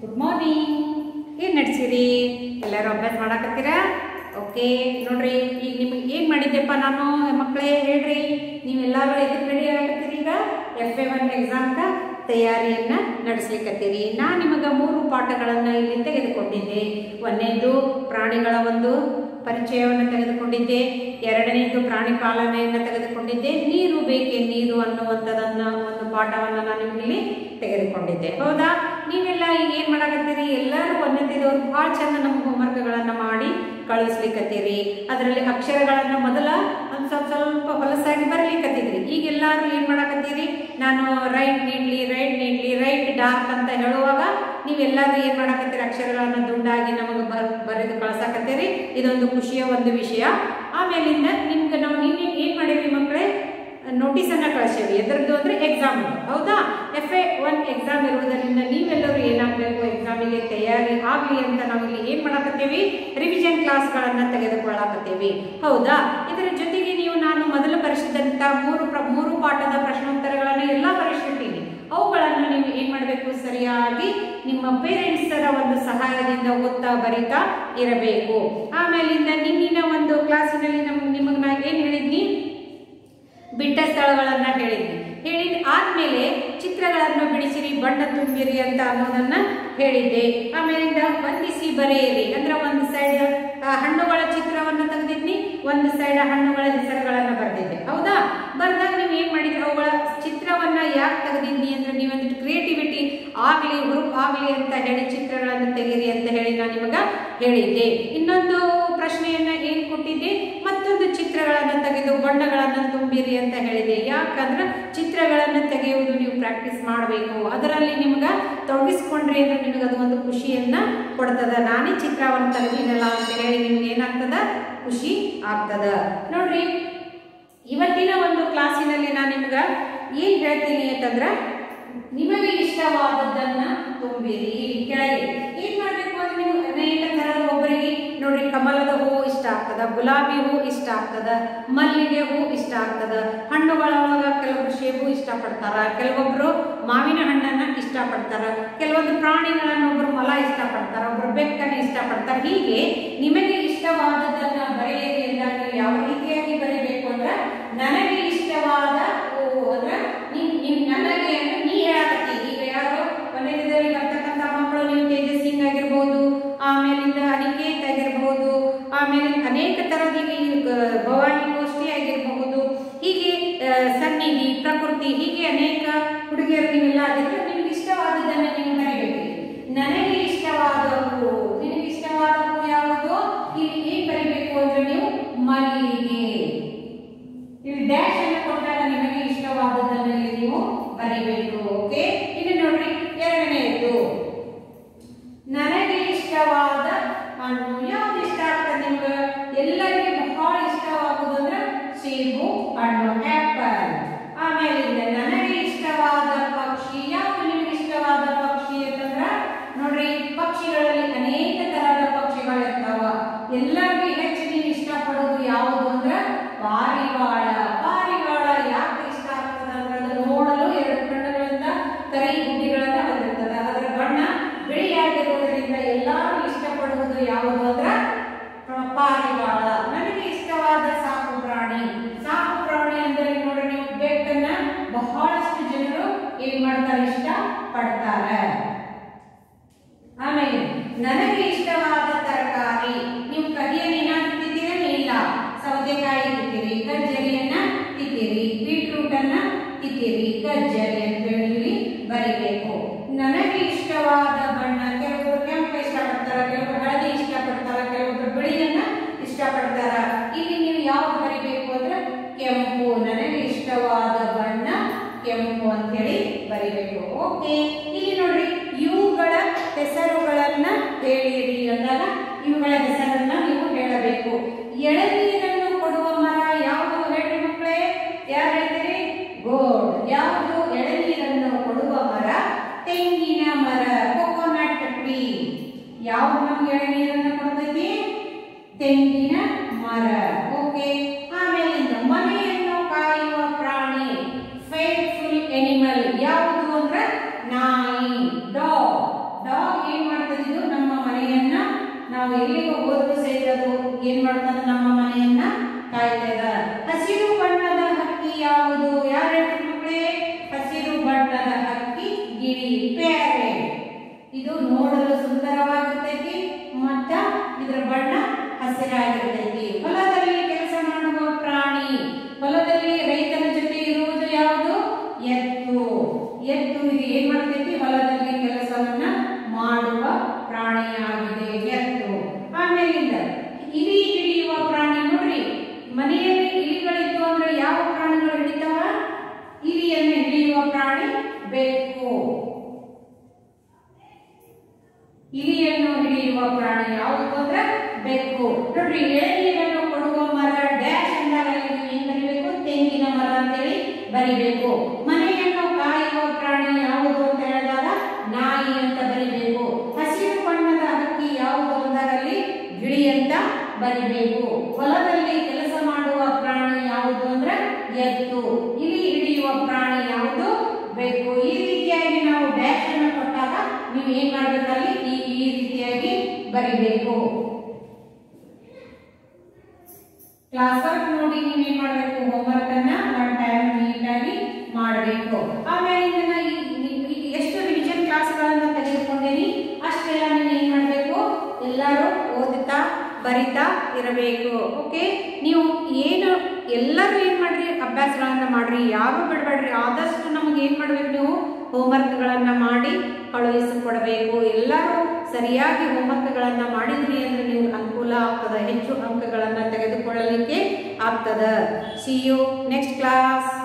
good morning ಏನು ನಡೆಸಿರಿ ಎಲ್ಲರೂ ಅಭ್ಯಾಸ ಮಾಡಕತ್ತೀರಾ ಓಕೆ ನೋಡ್ರಿ ಈಗ ನಿಮಗೆ ಏನು ಮಾಡಿದ್ದೆಪ್ಪ ನಾನು ಮಕ್ಕಳೇ ಹೇಳ್ರಿ ನೀವೆಲ್ಲರೂ ಎದಕ್ಕೆ ರೆಡಿ ಆಗತ್ತೀರಿ ಈಗ ಎಫ್ ಎ ಒನ್ ಎಕ್ಸಾಮ್ಗ ತಯಾರಿಯನ್ನು ನಡೆಸ್ಲಿಕ್ಕತ್ತೀರಿ ನಾನು ನಿಮಗೆ ಮೂರು ಪಾಠಗಳನ್ನು ಇಲ್ಲಿ ತೆಗೆದುಕೊಂಡಿದ್ದೆ ಒಂದನೇದು ಪ್ರಾಣಿಗಳ ಒಂದು ಪರಿಚಯವನ್ನು ತೆಗೆದುಕೊಂಡಿದ್ದೆ ಎರಡನೇದು ಪ್ರಾಣಿ ಪಾಲನೆಯನ್ನು ತೆಗೆದುಕೊಂಡಿದ್ದೆ ನೀರು ಬೇಕೆ ನೀರು ಅನ್ನುವಂಥದ್ದನ್ನು ಒಂದು ಪಾಠವನ್ನು ನಾನು ನಿಮ್ಮಲ್ಲಿ ತೆಗೆದುಕೊಂಡಿದ್ದೆ ಹೌದಾ ನೀವೆಲ್ಲ ಈಗ ಏನು ಮಾಡಕತ್ತೀರಿ ಎಲ್ಲರೂ ಒಂದನೇದವ್ರು ಭಾಳ ಚಂದ ನಮ್ಮ ಹೋಮ್ವರ್ಕ್ಗಳನ್ನು ಮಾಡಿ ಕಳಿಸ್ಲಿಕ್ಕತ್ತೀರಿ ಅದರಲ್ಲಿ ಅಕ್ಷರಗಳನ್ನು ಮೊದಲ ಒಂದು ಸ್ವಲ್ಪ ಸ್ವಲ್ಪ ಹೊಲಸಾಗಿ ಬರಲಿಕ್ಕತ್ತಿದ್ರಿ ಈಗ ಎಲ್ಲರೂ ಏನು ಮಾಡಕತ್ತೀರಿ ನಾನು write neatly write neatly write dark ಅಂತ ಹೇಳುವಾಗ ನೀವೆಲ್ಲರೂ ಏನು ಮಾಡಕತ್ತೀರಿ ಅಕ್ಷರಗಳನ್ನು ದುಂಡಾಗಿ ನಮಗೆ ಬರ್ ಬರೆದು ಕಳ್ಸಕತ್ತೀರಿ ಇದೊಂದು ಖುಷಿಯ ಒಂದು ವಿಷಯ ಆಮೇಲಿಂದ ನಿಮ್ಗೆ ನಾವು ನಿನ್ನೆ ಏನು ಮಾಡಿದ್ವಿ ಮಕ್ಕಳೇ ನೋಟಿಸನ್ನು ಕಳಿಸೇವಿ ಎದರದ್ದು ಅಂದರೆ ಎಕ್ಸಾಮ್ ಹೌದಾ ಎಫ್ ಎ ಒನ್ ಎಕ್ಸಾಮ್ ಇರುವುದರಿಂದ ನೀವೆಲ್ಲರೂ ಏನಾಗಬೇಕು ಎಕ್ಸಾಮಿಗೆ ತಯಾರಿ ಆಗಲಿ ಅಂತ ನಾವು ಇಲ್ಲಿ ಏನು ಮಾಡಕತ್ತೀವಿ ರಿವಿಷನ್ ಕ್ಲಾಸ್ಗಳನ್ನು ತೆಗೆದುಕೊಳ್ಳಾಕತ್ತೀವಿ ಹೌದಾ ಇದರ ಜೊತೆಗೆ ನೀವು ನಾನು ಮೊದಲು ಬರೆಸಿದಂಥ ಮೂರು ಪ್ರ ಮೂರು ಪಾಠದ ಪ್ರಶ್ನೋತ್ತರಗಳನ್ನು ಎಲ್ಲ ಬರೆಸಿರ್ತೀನಿ ಅವುಗಳನ್ನು ನೀವು ಏನು ಮಾಡಬೇಕು ಸರಿಯಾಗಿ ನಿಮ್ಮ ಪೇರೆಂಟ್ಸರ ಒಂದು ಸಹಾಯದಿಂದ ಓದ್ತಾ ಬರಿತಾ ಇರಬೇಕು ಆಮೇಲಿಂದ ನಿನ್ನಿನ ಒಂದು ಕ್ಲಾಸಿನಲ್ಲಿ ನಮ್ಗೆ ನಿಮಗೆ ನಾ ಏನು ಹೇಳಿದ್ನಿ ಬಿಟ್ಟ ಸ್ಥಳಗಳನ್ನು ಹೇಳಿದ್ವಿ ಹೇಳಿದ ಆದ್ಮೇಲೆ ಚಿತ್ರಗಳನ್ನು ಬಿಡಿಸಿರಿ ಬಣ್ಣ ತುಂಬಿರಿ ಅಂತ ಅನ್ನೋದನ್ನ ಹೇಳಿದ್ದೆ ಆಮೇಲಿಂದ ಬಂಧಿಸಿ ಬರೆಯಿರಿ ಅಂದ್ರೆ ಒಂದು ಸೈಡ್ ಹಣ್ಣುಗಳ ಚಿತ್ರವನ್ನು ತೆಗೆದಿದ್ನಿ ಒಂದು ಸೈಡ್ ಹಣ್ಣುಗಳ ಹೆಸರುಗಳನ್ನು ಬರೆದಿದ್ದೆ ಹೌದಾ ಬರ್ದಾಗ ನೀವು ಏನ್ ಮಾಡಿದ್ರಿ ಅವುಗಳ ಚಿತ್ರವನ್ನ ಯಾಕೆ ತೆಗೆದಿದ್ನಿ ಅಂದ್ರೆ ನೀವೊಂದಿಟ್ಟು ಕ್ರಿಯೇಟಿವಿಟಿ ಆಗ್ಲಿ ಹುರುಪ್ ಆಗ್ಲಿ ಅಂತ ಹೇಳಿ ಚಿತ್ರಗಳನ್ನು ತೆಗೀರಿ ಅಂತ ಹೇಳಿ ನಾನು ನಿಮಗ ಹೇಳಿದ್ದೆ ಇನ್ನೊಂದು ಪ್ರಶ್ನೆಯನ್ನ ಏನ್ ಕೊಟ್ಟಿದ್ದೆ ಮತ್ತೊಂದು ಚಿತ್ರಗಳನ್ನು ತೆಗೆದು ಬಣ್ಣಗಳನ್ನು ತುಂಬಿರಿ ಅಂತ ಹೇಳಿದೆ ಯಾಕಂದ್ರೆ ಚಿತ್ರಗಳನ್ನು ತೆಗೆಯುವುದು ನೀವು ಪ್ರಾಕ್ಟೀಸ್ ಮಾಡಬೇಕು ಅದರಲ್ಲಿ ನಿಮ್ಗೆ ತೊಡಗಿಸ್ಕೊಂಡ್ರಿ ಅಂದ್ರೆ ನಿಮಗೆ ಅದು ಒಂದು ಖುಷಿಯನ್ನ ಕೊಡ್ತದ ನಾನೇ ಚಿತ್ರವನ್ನು ತೆಗೆದಿನಲ್ಲ ಅಂತ ಹೇಳಿ ನಿಮ್ಗೆ ಏನಾಗ್ತದ ಖುಷಿ ಆಗ್ತದ ನೋಡ್ರಿ ಇವತ್ತಿನ ಒಂದು ಕ್ಲಾಸಿನಲ್ಲಿ ನಾನು ನಿಮ್ಗೆ ಏನ್ ಹೇಳ್ತೀನಿ ಅಂತಂದ್ರ ನಿಮಗೆ ಇಷ್ಟವಾದದ್ದನ್ನ ತುಂಬಿರಿ ಕೆಳಗೆ ಏನ್ ಮಾಡ್ಬೇಕು ಅಂದ್ರೆ ನೀವು ಅನೇಕ ತರದ ಒಬ್ಬರಿಗೆ ನೋಡ್ರಿ ಕಮಲದ ಹೂ ಇಷ್ಟ ಆಗ್ತದ ಗುಲಾಬಿ ಹೂ ಇಷ್ಟ ಆಗ್ತದ ಮಲ್ಲಿಗೆ ಹೂ ಇಷ್ಟ ಆಗ್ತದ ಹಣ್ಣುಗಳೊಳಗ ಕೆಲವೊಬ್ರು ಶೇಬು ಇಷ್ಟಪಡ್ತಾರ ಕೆಲವೊಬ್ರು ಮಾವಿನ ಹಣ್ಣನ್ನ ಇಷ್ಟಪಡ್ತಾರ ಕೆಲವೊಂದು ಪ್ರಾಣಿಗಳನ್ನ ಒಬ್ರು ಮೊಲ ಇಷ್ಟಪಡ್ತಾರ ಒಬ್ರು ಬೆಕ್ಕನ್ನ ಇಷ್ಟಪಡ್ತಾರ ಹೀಗೆ ನಿಮಗೆ ಇಷ್ಟವಾದದನ್ನ ಬರೆಯಿರಿ ಅಂದಾಗ ನೀವು ಯಾವ ರೀತಿಯಾಗಿ ಬರೀಬೇಕು ಅಂದ್ರೆ ನನಗೆ ಇಷ್ಟವಾದ ಹೂ ಅಂದ್ರೆ ನೀವ್ ನೀವ್ ನನಗೆ ಅಂದ್ರೆ ನೀ ಹೇಳಕತ್ತಿ ಈಗ ಯಾರು ಮನೆಯಲ್ಲಿ ಬರ್ತಕ್ಕಂಥ ಮಕ್ಕಳು ನೀವು ತೇಜಸ್ಸಿಂಗ್ ಆಗಿರ್ಬೋದು ಆಮೇಲಿಂದ ಅನಿಕೇತ್ ಆಗಿರ್ಬೋದು ಆಮೇಲೆ ಅನೇಕ ತರದ ಈಗ ಈ, ಆ, ಭವಾನಿ ಗೋಷ್ಠಿ ಆಗಿರಬಹುದು ಹೀಗೆ ಆ, ಸನ್ನಿಧಿ ಪ್ರಕೃತಿ ಹೀಗೆ ಅನೇಕ ಹುಡುಗಿಯರು ನೀವೆಲ್ಲ ಆಗಿದ್ರೆ ನಿಮ್ಗೆ ಇಷ್ಟವಾದದನ್ನ ನೀವು ಬರೀಬೇಕು ನನಗೆ ಇಷ್ಟವಾದ ಹೂ ನಿನಗೆ ಇಷ್ಟವಾದ ಹೂ ಯಾವುದು ಇಲ್ಲಿ ಏನ್ ಬರೀಬೇಕು ಅಂದ್ರೆ ನೀವು ಮಲ್ಲಿಗೆ ಇಲ್ಲಿ ಡ್ಯಾಶ್ ಅನ್ನು ಕೊಟ್ಟಾಗ ನಿಮಗೆ ಇಷ್ಟವಾದದನ್ನ ಇಲ್ಲಿ ನೀವು ಬರೀಬೇಕು ಓಕೆ ಇನ್ನು ನೋಡ್ರಿ ಎರಡನೆಯದು ನನಗೆ ಇಷ್ಟವಾದ ಹಣ್ಣು ಯಾವ್ದು ಇಷ್ಟ ಆಗ್ತದೆ ನಿಮ್ಗೆ ಎಲ್ಲರಿಗೆ ಬಹಳ ಇಷ್ಟವಾಗುದು ಅಂದ್ರೆ ಸೇಬು ಹಣ್ಣು ಆಪಲ್ ಆಮೇಲಿಂದ ನನಗೆ ಇಷ್ಟವಾದ ಪಕ್ಷಿ ಯಾವ್ದು ನಿಮ್ಗೆ ಇಷ್ಟವಾದ ಪಕ್ಷಿ ಅಂತಂದ್ರ ನೋಡ್ರಿ ಪಕ್ಷಿಗಳಲ್ಲಿ ಅನೇಕ ತರಹದ ಪಕ್ಷಿಗಳಿರ್ತಾವ ಎಲ್ಲರಿಗೂ ಹೆಚ್ಚು ನೀವು ಇಷ್ಟಪಡೋದು ಯಾವುದು ಅಂದ್ರೆ ಪಾರಿವಾಳ ಪಾರಿವಾಳ ಯಾಕೆ ಇಷ್ಟ ಆಗ್ತದೆ ಅಂದ್ರೆ ಅದು ನೋಡಲು ಎರಡು ಕಣ್ಣುಗಳಿಂದ ಕರಿ ಗುಡ್ಡಿಗಳನ್ನ ಹೊಂದಿರ್ತದೆ ಅದರ ಬಣ್ಣ ಬಿಳಿಯಾಗಿರುವುದರಿಂದ ಎಲ್ಲರೂ ಇಷ್ಟಪಡುವುದು ಯಾವುದು ಅಂದ್ರೆ ಪ್ರ- ಪಾರಿವಾಳ ನನಗೆ ಇಷ್ಟವಾದ ಸಾಕು ಪ್ರಾಣಿ ಸಾಕು ಪ್ರಾಣಿ ಅಂದರೆ ನೋಡ್ರಿ ನೀವು ಬೆಕ್ಕನ್ನ ಬಹಳಷ್ಟು ಜನರು ಏನ್ ಮಾಡ್ತಾರೆ ಇಷ್ಟ ಪಡ್ತಾರೆ ಆಮೇಲೆ ನನಗೆ ಇಷ್ಟವಾದ ತರಕಾರಿ ನೀವು ಕಹಿಯನ್ನು ಏನಾದ್ರು ತಿಂತೀರಾ ಇಲ್ಲ ಸೌತೆಕಾಯಿ ತಿಂತೀರಿ ಗಜ್ಜರಿಯನ್ನ ತಿಂತೀರಿ ಬೀಟ್ರೂಟ್ ಅನ್ನ ತಿಂತೀರಿ ಗಜ್ಜರಿ ಅಂತ ಹೇಳಿ ಇಲ್ಲಿ ಬರಿಬೇಕು ನನಗೆ ಇಷ್ಟವಾದ ಬಣ್ಣ ಕೆಲವೊಬ್ರು ಕೆಂಪು ಇಷ್ಟಪಡ್ತಾರ ಕೆಲವೊಬ್ರು ಹಳದಿ ಇಷ್ಟಪಡ್ತಾರ ಕೆಲವೊಬ್ರು ಬಿಳಿಯನ್ನ ಇಷ್ಟಪಡ್ತಾರ ಇಲ್ಲಿ ನೀವು ಯಾವ್ದು ಬರಿಬೇಕು ಅಂದ್ರೆ ಕೆಂಪು ನನಗೆ ಇಷ್ಟವಾದ ಬಣ್ಣ ಕೆಂಪು ಅಂತ ಹೇಳಿ ಬರಿಬೇಕು ಓಕೆ ಇಲ್ಲಿ ನೋಡ್ರಿ ಇವುಗಳ ಹೆಸರುಗಳನ್ನ ಹೇಳಿರಿ ಅಂದಾಗ ಇವುಗಳ ಹೆಸರನ್ನ ನೀವು ಹೇಳಬೇಕು ಎಳನೀರನ್ನು ಕೊಡುವ ಮರ ಯಾವುದು ಹೇಳಿ ಮಕ್ಕಳೇ ಯಾರು ಹೇಳ್ತೀರಿ ಗೋಡ್ ಯಾವುದು ಎಳನೀರನ್ನು ಕೊಡುವ ಮರ ತೆಂಗಿನ ಮರ ಕೊಕೊನಟ್ ಟ್ರೀ ಯಾವುದು ನಮ್ಗೆ ಎಳನೀರನ್ನು ಕೊಡ್ತೈತಿ ತೆಂಗಿನ ಮರ ಓಕೆ ಆಮೇಲಿಂದ ಮನೆಯನ್ನು ಕಾಯುವ ಪ್ರಾಣಿ ಫೇತ್ಫುಲ್ ಎನಿಮಲ್ ಯಾವುದು ಅಂದ್ರೆ ನಾಯಿ ಡಾಗ್ ಡಾಗ್ ಏನ್ ನಾವು ಎಲ್ಲಿಗೆ ಹೋದ್ರು ಸಹಿತ ಅದು ಏನ್ ಮಾಡ್ತದ ನಮ್ಮ ಮನೆಯನ್ನ ಕಾಯ್ತದ ಹಸಿರು ಬಣ್ಣದ ಹಕ್ಕಿ ಯಾವುದು ಯಾರು ಹೇಳ್ತಾರೆ ಮಕ್ಕಳೇ ಹಸಿರು ಬಣ್ಣದ ಹಕ್ಕಿ ಗಿಳಿ ಪ್ಯಾರೆ ಇದು ನೋಡಲು ಸುಂದರವಾಗಿರ್ತೈತಿ ಮತ್ತ ಇದರ ಬಣ್ಣ ಹಸಿರಾಗಿರ್ತೈತಿ ಹೊಲದಲ್ಲಿ ಕೆಲಸ ಮಾಡುವ ಪ್ರಾಣಿ ಹೊಲದಲ್ಲಿ ರೈತನ ಜೊತೆ ಇರುವುದು ಯಾವುದು ಎತ್ತು ಎತ್ತು ಇದು ಏನ್ ಮಾಡ್ತೈತಿ ಹೊಲದಲ್ಲಿ ಕೆಲಸವನ್ನ ಮಾಡುವ ಪ್ರಾಣಿಯಾಗಿದೆ ಎತ್ತು ಆಮೇಲಿಂದ ಇಲಿ ಹಿಡಿಯುವ ಪ್ರಾಣಿ ನೋಡ್ರಿ ಮನೆಯಲ್ಲಿ ಇಲಿಗಳಿತ್ತು ಅಂದ್ರೆ ಯಾವ ಪ್ರಾಣಿಗಳು ಹಿಡಿತಾವ ಇಲಿಯನ್ನು ಹಿಡಿಯುವ ಪ್ರಾಣಿ ಬೆಕ್ಕು ಇಲಿಯನ್ನು ಹಿಡಿಯುವ ಪ್ರಾಣಿ ಯಾವುದು ಅಂದ್ರೆ ಬೆಕ್ಕು ನೋಡ್ರಿ ಎಳೆನೀರನ್ನು ಕೊಡುವ ಮರ ಡ್ಯಾಶ್ ಅಂದಾಗ ಅಲ್ಲಿ ನೀವು ಏನ್ ಬರಿಬೇಕು ತೆಂಗಿನ ಮರ ಅಂತೇಳಿ ಬರಿಬೇಕು ಮನೆಯನ್ನು ಕಾಯುವ ಪ್ರಾಣಿ ಯಾವುದು ಅಂತ ಹೇಳಿದಾಗ ನಾಯಿ ಅಂತ ಬರಿಬೇಕು ಹಸಿರು ಬಣ್ಣದ ಹಕ್ಕಿ ಯಾವುದು ಅಂದಾಗ ಅಲ್ಲಿ ಗಿಳಿ ಅಂತ ಬರಿಬೇಕು ಹೊಲದಲ್ಲಿ ಕೆಲಸ ಮಾಡುವ ಪ್ರಾಣಿ ಯಾವುದು ಅಂದ್ರೆ ಎತ್ತು ಇಲಿ ಹಿಡಿಯುವ ಪ್ರಾಣಿ ಯಾವುದು ಬೇಕು ಈ ರೀತಿಯಾಗಿ ನಾವು ಡ್ಯಾಶ್ ಅನ್ನು ಕೊಟ್ಟಾಗ ನೀವು ಏನ್ ಮಾಡ್ಬೇಕಲ್ಲಿ ಈ ಈ ರೀತಿಯಾಗಿ ಬರಿಬೇಕು ಕ್ಲಾಸ್ ವರ್ಕ್ ನೋಡಿ ನೀವೇನ್ ಮಾಡ್ಬೇಕು ಹೋಮ್ವರ್ಕ್ ಅನ್ನ ಒನ್ ಟೈಮ್ ನೀಟಾಗಿ ಮಾಡಬೇಕು ಆಮೇಲೆ ಇದನ್ನ ಈ- ಈ- ಈ ಎಷ್ಟು ರಿವಿಷನ್ ಕ್ಲಾಸ್ಗಳನ್ನ ತೆಗೆದುಕೊಂಡೇನಿ ಅಷ್ಟೆಲ್ಲ ನೀವು ಏನ್ ಮಾಡಬೇಕು ಎಲ್ಲರೂ ಓದುತ್ತಾ ಬರಿತಾ ಇರಬೇಕು ಓಕೆ ನೀವು ಏನು ಎಲ್ಲರೂ ಏನ್ ಮಾಡ್ರಿ ಅಭ್ಯಾಸಗಳನ್ನ ಮಾಡ್ರಿ ಯಾರು ಬಿಡಬೇಡ್ರಿ ಆದಷ್ಟು ನಮಗೆ ಏನ್ ಮಾಡ್ಬೇಕು ನೀವು ಹೋಮ್ವರ್ಕ್ಗಳನ್ನ ಮಾಡಿ ಕಳುಹಿಸಿಕೊಡಬೇಕು ಎಲ್ಲರೂ ಸರಿಯಾಗಿ ಹೋಮ್ವರ್ಕ್ಗಳನ್ನ ಮಾಡಿದ್ರಿ ಅಂದ್ರೆ ನೀವು ಅನುಕೂಲ ಆಗ್ತದ ಹೆಚ್ಚು ಅಂಕಗಳನ್ನ ತೆಗೆದುಕೊಳ್ಳಲಿಕ್ಕೆ ಆಗ್ತದ ಸಿ ಯು ನೆಕ್ಸ್ಟ್ ಕ್ಲಾಸ್